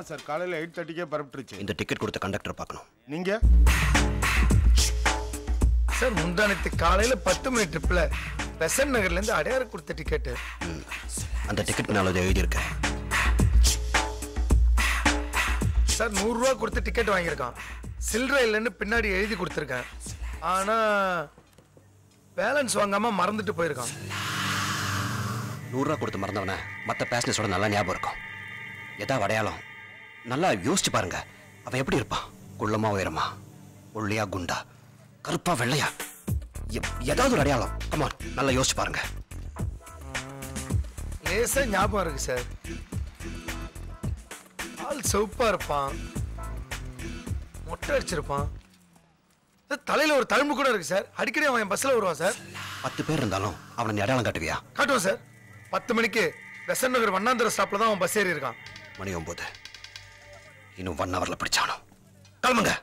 ஆமாம் சார் காலையில் எயிட் தேர்ட்டிக்கே பரப்பிட்டுருச்சு இந்த டிக்கெட் கொடுத்த கண்டக்டர் பார்க்கணும் நீங்கள் சார் முந்தானத்து காலையில பத்து மணி ட்ரிப்ல பெசன் நகர்ல இருந்து அடையாறு கொடுத்த டிக்கெட்டு அந்த டிக்கெட் மேலே அதை எழுதியிருக்கேன் சார் நூறு ரூபா கொடுத்து டிக்கெட் வாங்கியிருக்கான் சில்லறை இல்லைன்னு பின்னாடி எழுதி கொடுத்துருக்கேன் ஆனா பேலன்ஸ் வாங்காம மறந்துட்டு போயிருக்கான் நூறுரூவா கொடுத்து மறந்தவன மற்ற பேசஞ்சர்ஸோட நல்லா ஞாபகம் இருக்கும் எதா அடையாளம் நல்லா யோசிச்சு பாருங்க அவன் எப்படி இருப்பான் குள்ளமா உயரமா ஒல்லியா குண்டா கருப்பா வெள்ளையா எ- ஏதாவது ஒரு அடையாளம் கமான் நல்லா யோசிச்சு பாருங்க லேசா ஞாபகம் இருக்கு சார் ஆள் சிவப்பா இருப்பான் மொட்டை அடிச்சிருப்பான் சார், தலையில ஒரு தழும்பு கூட இருக்கு சார் அடிக்கடி அவன் என் பஸ்ல வருவான் சார் பத்து பேர் இருந்தாலும் அவனை நீ அடையாளம் காட்டுவியா காட்டுவோம் சார் பத்து மணிக்கு பெசன் நகர் வண்ணாந்திர ஸ்டாப்ல தான் அவன் பஸ் ஏறி இருக்கான் மணி ஒன்பது இன்னும் ஒன் ஹவர்ல பிடிச்சானோ கிளம்புங்க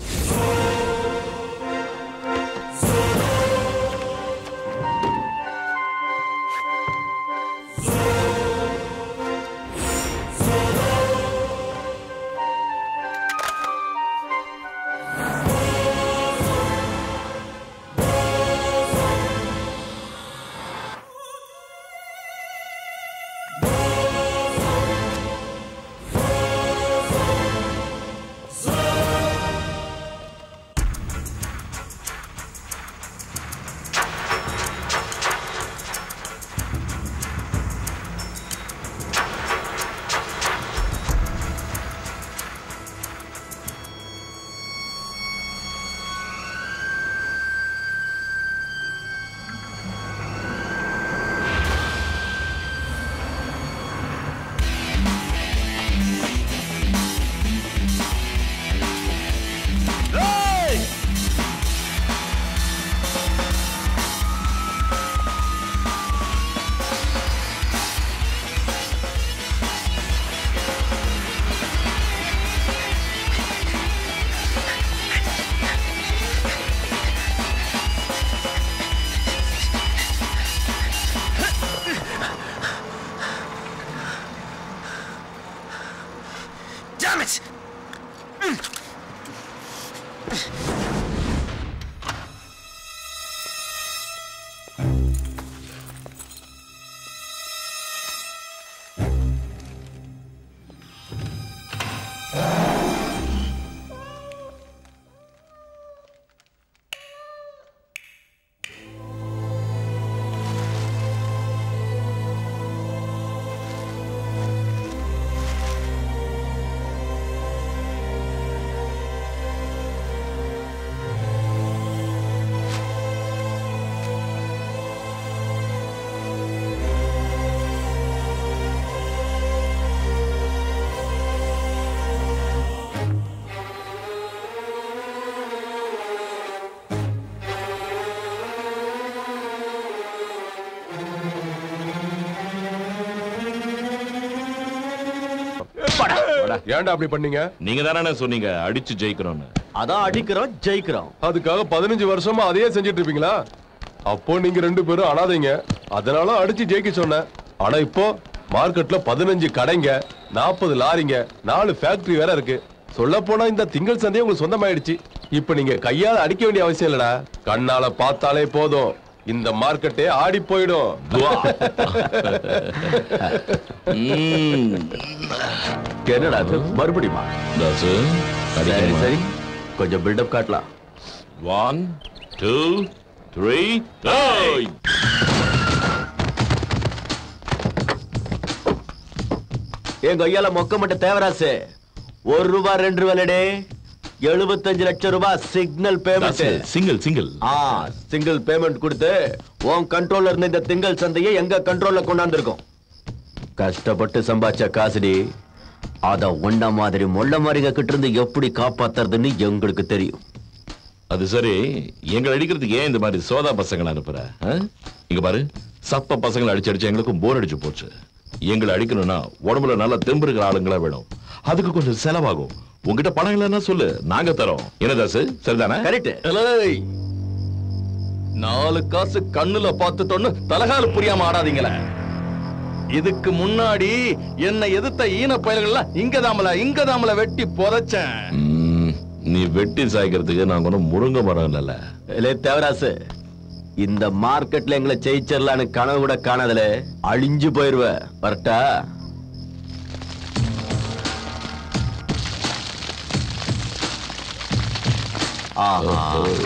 Damn it! ஏன்டா அப்படி பண்ணீங்க நீங்க தானே சொன்னீங்க அடிச்சு ஜெயிக்கணும்னு அதான் அடிக்கிறோம் ஜெயிக்கிறோம் அதுக்காக பதினஞ்சு வருஷமா அதையே செஞ்சுட்டு இருப்பீங்களா அப்போ நீங்க ரெண்டு பேரும் அனாதைங்க அதனால அடிச்சு ஜெயிக்க சொன்னேன் ஆனா இப்போ மார்க்கெட்ல பதினஞ்சு கடைங்க நாற்பது லாரிங்க நாலு ஃபேக்டரி வேற இருக்கு சொல்ல போனா இந்த திங்கள் சந்தையே உங்களுக்கு சொந்தமாயிடுச்சு இப்ப நீங்க கையால அடிக்க வேண்டிய அவசியம் இல்லடா கண்ணால பார்த்தாலே போதும் இந்த மார்க்கெட்டே ஆடி போயிடும் ம், என்னடா அது மறுபடியுமா தாசு, சரி அடிக்கணுமா? சரி கொஞ்சம் பில்டப் காட்டலாம் One, two, three, hey! என் கையால மொக்க மட்டும் தேவராசு ஒரு ரூபா ரெண்டு ரூபாய் எழுபத்தஞ்சு லட்சம் ரூபாய் சிக்னல் தாசு, பேமெண்ட் single, single. ஆ சிங்கிள் பேமெண்ட் கொடுத்து உன் கண்ட்ரோல்ல இருந்த இந்த திங்கள் சந்தையை எங்க கண்ட்ரோல்ல கொண்டாந்துருக்கோம் கஷ்டப்பட்டு சம்பாதிச்ச காசுடி அத ஒன்ன மாதிரி மொள்ள மாதிரிங்க கிட்ட இருந்து எப்படி காப்பாத்துறதுன்னு எங்களுக்கு தெரியும் அது சரி எங்களை அடிக்கிறதுக்கு ஏன் இந்த மாதிரி சோதா பசங்களை அனுப்புற ஆ? இங்க பாரு சப்ப பசங்களை அடிச்சு அடிச்சு எங்களுக்கும் போர் அடிச்சு போச்சு எங்களை அடிக்கணும்னா உடம்புல நல்லா தெம்பு இருக்கிற ஆளுங்களா வேணும் அதுக்கு கொஞ்சம் செலவாகும் உங்ககிட்ட பணம் இல்லைன்னா சொல்லு நாங்க தரோம் என்ன தாசு சரிதானே கரெக்ட் நாலு காசு கண்ணுல பார்த்துட்டோன்னு தலகால புரியாம ஆடாதீங்களே இதுக்கு முன்னாடி என்னை எதிர்த்த ஈன பயல்கள்லாம் இங்கதாமல இங்கதாமல வெட்டி புதைச்சேன் ம், நீ வெட்டி சாய்க்கிறதுக்கு நாங்க ஒன்றும் முருங்க மரம் இல்லைல்ல இல்லே தேவராசு இந்த மார்க்கெட்ல எங்களை ஜெயிச்சிடலான்னு கனவு கூட காணதுல அழிஞ்சு போயிருவ வரட்டா ஆஹா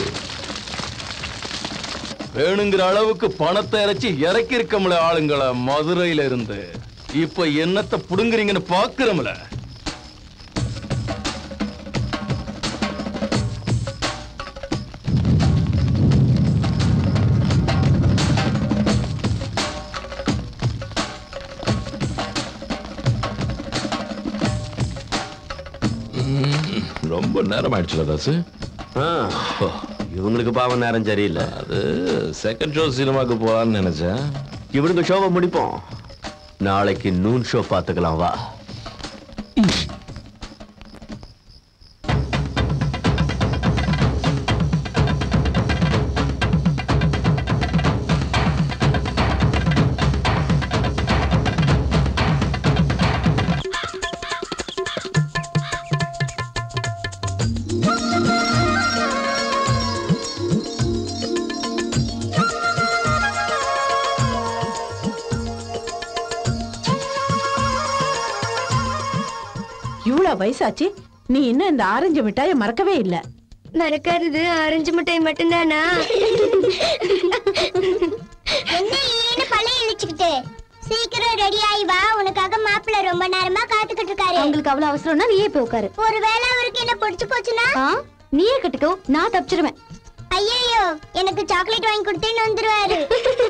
வேணுங்கிற அளவுக்கு பணத்தை இறைச்சி இறக்கி இருக்கமுல ஆளுங்களை மதுரையில இருந்து இப்ப என்னத்தை புடுங்குறீங்கன்னு பாக்குறோம்ல ரொம்ப நேரம் ஆயிடுச்சுல தாசு ஆ, இவங்களுக்கு பாவம் நேரம் சரியில்லை அது செகண்ட் ஷோ சினிமாக்கு போலான்னு நினைச்சேன் இவனுங்க ஷோவை முடிப்போம் நாளைக்கு நூன் ஷோ பார்த்துக்கலாம் வா இவ்வளவு வயசாச்சு நீ இன்னும் இந்த ஆரஞ்சு மிட்டாயை மறக்கவே இல்ல மறக்காதது ஆரஞ்சு மிட்டாய் மட்டும்தானா என்ன ஈரன்னு பழைய இழிச்சுக்கிட்டு சீக்கிரம் ரெடி ஆகி வா உனக்காக மாப்பிள்ளை ரொம்ப நேரமா காத்துக்கிட்டு இருக்காரு உங்களுக்கு அவ்வளவு அவசரம்னா நீயே போய் உட்காரு ஒருவேளை அவருக்கு என்ன பிடிச்சு போச்சுன்னா ஆ, நீயே கட்டிக்கோ நான் தப்பிச்சிருவேன் ஐயோ எனக்கு சாக்லேட் வாங்கி கொடுத்தேன்னு வந்துருவாரு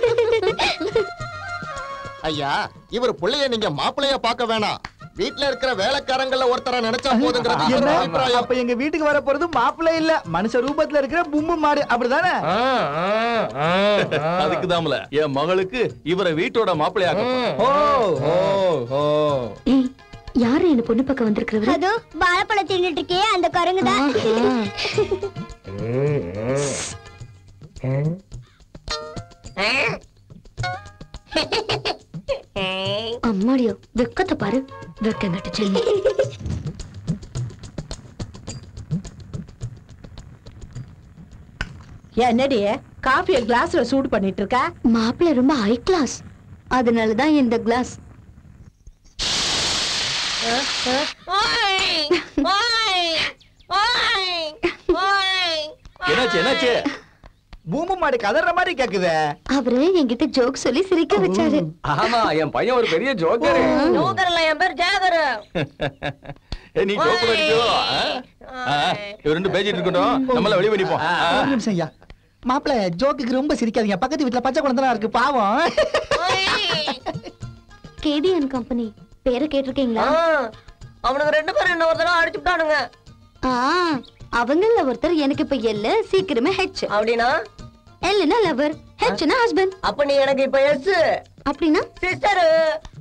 ஐயா இவர் புள்ளைய நீங்க மாப்பிள்ளைய பார்க்க வேணாம் வீட்ல இருக்கிற வேலைக்காரங்கள ஒருத்தர நினைச்சா போதுங்கிறது இவரோட அபிப்பிராயம். அப்ப எங்க வீட்டுக்கு வர போறது மாப்பிள்ளை இல்ல மனுஷ ரூபத்துல இருக்கிற பும்பு மாடு அப்படிதானே அதுக்குதாமல என் மகளுக்கு இவரை வீட்டோட மாப்பிள்ளையாக்க ஓ ஓ ஓ ஏய் யாரு என்ன பொண்ணு பக்கம் வந்திருக்கிறவரு அதோ வாழைப்பழம் தின்னுட்டு இருக்கே அந்த குரங்கு தான் அம்மாடியோ வெக்கத்தை பாரு வெக்கம் கட்டுச்சு என்னடி காஃபிய கிளாஸ்ல சூடு பண்ணிட்டு இருக்க மாப்பிள்ளை ரொம்ப ஹை கிளாஸ் அதனாலதான் இந்த கிளாஸ் என்னாச்சு என்னாச்சு பூம்பு மாடு கதற மாதிரி கேக்குதே அவரு என்கிட்ட ஜோக் சொல்லி சிரிக்க வச்சாரு ஆமா என் பையன் ஒரு பெரிய ஜோக்கர் என் பேர் ஜாகர் நீ ஜோக்கர் அடிக்கோ இவர் ரெண்டு பேசிட்டு இருக்கட்டும் நம்மள வெளிய பண்ணிப்போம் ஒரு நிமிஷம் ஐயா மாப்பிள்ள ஜோக்குக்கு ரொம்ப சிரிக்காதீங்க பக்கத்து வீட்டுல பச்சை குழந்தை இருக்கு பாவம் கேடிஎன் கம்பெனி பேரை கேட்டிருக்கீங்களா அவனுக்கு ரெண்டு பேரும் என்ன ஒரு தடவை அடிச்சு விட்டானுங்க ஆ அவங்கள ஒருத்தர் எனக்கு இப்ப எல்ல சீக்கிரமே ஹெச் அப்படின்னா எல்னா லவர் ஹெச்னா ஹஸ்பண்ட் அப்ப நீ எனக்கு இப்ப எஸ் அப்படின்னா சிஸ்டர்